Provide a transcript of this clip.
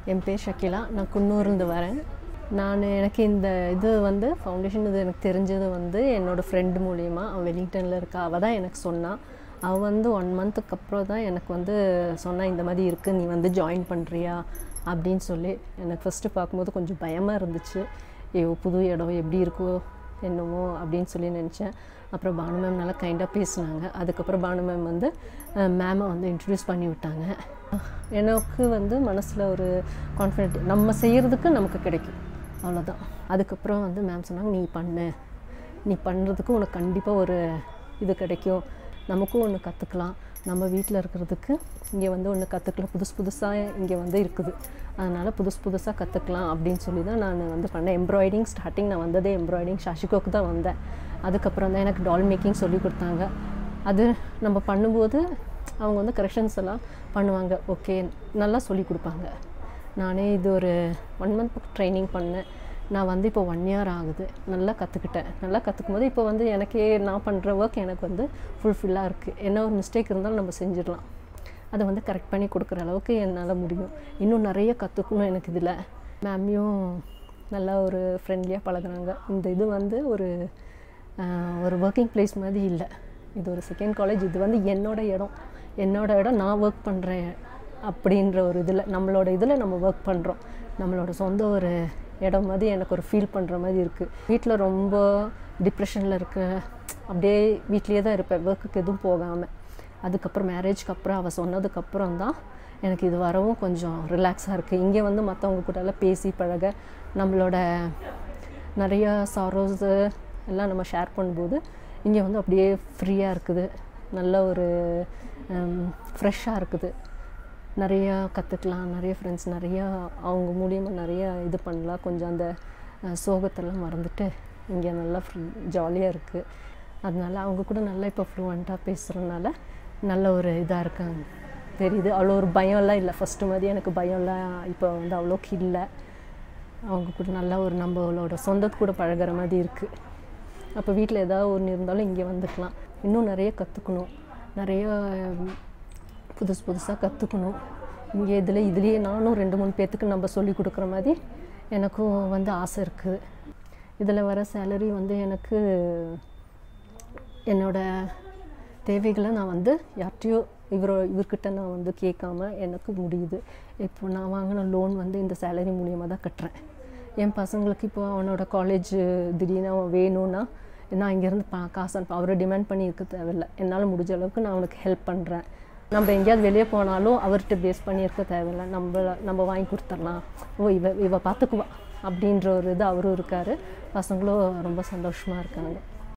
என் பேர் ஷக்கிலா நான் குன்னூர்லேருந்து வரேன் நான் எனக்கு இந்த இது வந்து ஃபவுண்டேஷன் இது எனக்கு தெரிஞ்சது வந்து என்னோடய ஃப்ரெண்டு மூலியமாக அவள் வெலிங்டனில் இருக்கா அவள் தான் எனக்கு சொன்னான் அவள் வந்து ஒன் மந்த்துக்கு அப்புறம் தான் எனக்கு வந்து சொன்னா இந்த மாதிரி இருக்குது நீ வந்து ஜாயின் பண்ணுறியா அப்படின்னு சொல்லி எனக்கு ஃபஸ்ட்டு பார்க்கும்போது கொஞ்சம் பயமாக இருந்துச்சு ஐயோ புது இடம் எப்படி இருக்கோ என்னமோ அப்படின்னு சொல்லி நினச்சேன் அப்புறம் பானு மேம் நல்லா கைண்டாக பேசினாங்க அதுக்கப்புறம் பானு மேம் வந்து மேமை வந்து இன்ட்ரடியூஸ் பண்ணி விட்டாங்க எனக்கு வந்து மனசில் ஒரு கான்ஃபிடென்ட் நம்ம செய்கிறதுக்கு நமக்கு கிடைக்கும் அவ்வளோதான் அதுக்கப்புறம் வந்து மேம் சொன்னாங்க நீ பண்ணு நீ பண்ணுறதுக்கு உனக்கு கண்டிப்பாக ஒரு இது கிடைக்கும் நமக்கும் ஒன்று கற்றுக்கலாம் நம்ம வீட்டில் இருக்கிறதுக்கு இங்கே வந்து ஒன்று கற்றுக்கலாம் புதுசு புதுசாக இங்கே வந்து இருக்குது அதனால் புதுசு புதுசாக கற்றுக்கலாம் அப்படின்னு சொல்லி தான் நான் வந்து பண்ணேன் எம்ப்ராய்டிங் ஸ்டார்டிங் நான் வந்ததே எம்ப்ராய்டிங் ஷாஷிகோக்கு தான் வந்தேன் அதுக்கப்புறம் தான் எனக்கு டால் மேக்கிங் சொல்லி கொடுத்தாங்க அது நம்ம பண்ணும்போது அவங்க வந்து கரெக்ஷன்ஸ் எல்லாம் பண்ணுவாங்க ஓகே நல்லா சொல்லி கொடுப்பாங்க நானே இது ஒரு ஒன் மந்த் ட்ரைனிங் பண்ணேன் நான் வந்து இப்போ ஒன் இயர் ஆகுது நல்லா கற்றுக்கிட்டேன் நல்லா கற்றுக்கும் போது இப்போ வந்து எனக்கே நான் பண்ணுற ஒர்க் எனக்கு வந்து ஃபுல்ஃபில்லாக இருக்குது என்ன ஒரு மிஸ்டேக் இருந்தாலும் நம்ம செஞ்சிடலாம் அதை வந்து கரெக்ட் பண்ணி கொடுக்குற அளவுக்கு என்னால் முடியும் இன்னும் நிறைய கற்றுக்கணும் எனக்கு இதில் மேமையும் நல்லா ஒரு ஃப்ரெண்ட்லியாக பழகுறாங்க இந்த இது வந்து ஒரு ஒரு ஒர்க்கிங் பிளேஸ் மாதிரி இல்லை இது ஒரு செகண்ட் காலேஜ் இது வந்து என்னோட இடம் என்னோட இடம் நான் ஒர்க் பண்ணுறேன் அப்படின்ற ஒரு இதில் நம்மளோட இதில் நம்ம ஒர்க் பண்ணுறோம் நம்மளோட சொந்த ஒரு இடம் மாதிரி எனக்கு ஒரு ஃபீல் பண்ணுற மாதிரி இருக்குது வீட்டில் ரொம்ப டிப்ரெஷனில் இருக்க அப்படியே வீட்லேயே தான் இருப்பேன் ஒர்க்குக்கு எதுவும் போகாமல் அதுக்கப்புறம் மேரேஜ்க்கு அப்புறம் அவள் சொன்னதுக்கப்புறம் தான் எனக்கு இது வரவும் கொஞ்சம் ரிலாக்ஸாக இருக்குது இங்கே வந்து மற்றவங்க கூட எல்லாம் பேசி பழக நம்மளோட நிறையா சாரோஸு எல்லாம் நம்ம ஷேர் பண்ணும்போது இங்கே வந்து அப்படியே ஃப்ரீயாக இருக்குது நல்ல ஒரு ஃப்ரெஷ்ஷாக இருக்குது நிறையா கற்றுக்கலாம் நிறைய ஃப்ரெண்ட்ஸ் நிறையா அவங்க மூலியமாக நிறையா இது பண்ணலாம் கொஞ்சம் அந்த சோகத்தெல்லாம் மறந்துட்டு இங்கே நல்லா ஃப்ரீ ஜாலியாக இருக்குது அதனால அவங்க கூட நல்லா இப்போ ஃப்ளூவெண்ட்டாக பேசுகிறதுனால நல்ல ஒரு இதாக இருக்காங்க தெரியுது அவ்வளோ ஒரு பயம்லாம் இல்லை ஃபஸ்ட்டு மாதிரி எனக்கு பயம்லாம் இப்போ வந்து அவ்வளோக்கு இல்லை அவங்க கூட நல்லா ஒரு நம்மளோட சொந்தத்து கூட பழகிற மாதிரி இருக்குது அப்போ வீட்டில் ஏதாவது ஒன்று இருந்தாலும் இங்கே வந்துக்கலாம் இன்னும் நிறைய கற்றுக்கணும் நிறைய புதுசு புதுசாக கற்றுக்கணும் இங்கே இதில் இதுலேயே நானும் ரெண்டு மூணு பேர்த்துக்கு நம்ம சொல்லி கொடுக்குற மாதிரி எனக்கும் வந்து ஆசை இருக்குது இதில் வர சேலரி வந்து எனக்கு என்னோடய தேவைகளை நான் வந்து யார்கிட்டையோ இவர் இவர்கிட்ட நான் வந்து கேட்காம எனக்கு முடியுது இப்போ நான் வாங்கின லோன் வந்து இந்த சேலரி மூலியமாக தான் கட்டுறேன் என் பசங்களுக்கு இப்போ அவனோட காலேஜ் திடீர்னு அவன் வேணும்னா நான் இங்கேருந்து பா காசு அனுப்ப அவரை டிமாண்ட் பண்ணி இருக்க தேவையில்லை என்னால் முடிஞ்ச அளவுக்கு நான் அவனுக்கு ஹெல்ப் பண்ணுறேன் நம்ம எங்கேயாவது வெளியே போனாலும் அவர்கிட்ட பேஸ் பண்ணி இருக்க தேவையில்லை நம்ம நம்ம வாங்கி கொடுத்துடலாம் ஓ இவ இவ பார்த்துக்குவா அப்படின்ற ஒரு இது அவரும் இருக்கார் பசங்களும் ரொம்ப சந்தோஷமாக இருக்காங்க